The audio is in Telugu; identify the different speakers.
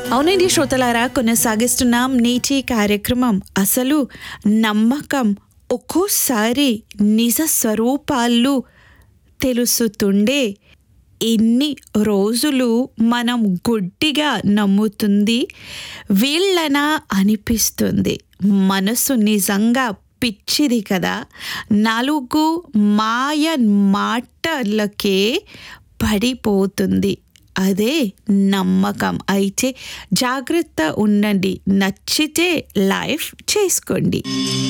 Speaker 1: అవునండి శ్రోతలారా కొనసాగిస్తున్నాం నేటి కార్యక్రమం అసలు నమ్మకం ఒక్కోసారి నిజ స్వరూపాలు తెలుసుతుండే ఎన్ని రోజులు మనం గుడ్డిగా నమ్ముతుంది వీళ్ళనా అనిపిస్తుంది మనసు నిజంగా పిచ్చిది కదా నాలుగు మాయ మాటలకే పడిపోతుంది అదే నమ్మకం అయితే జాగ్రత్త ఉండండి నచ్చితే లైఫ్ చేసుకోండి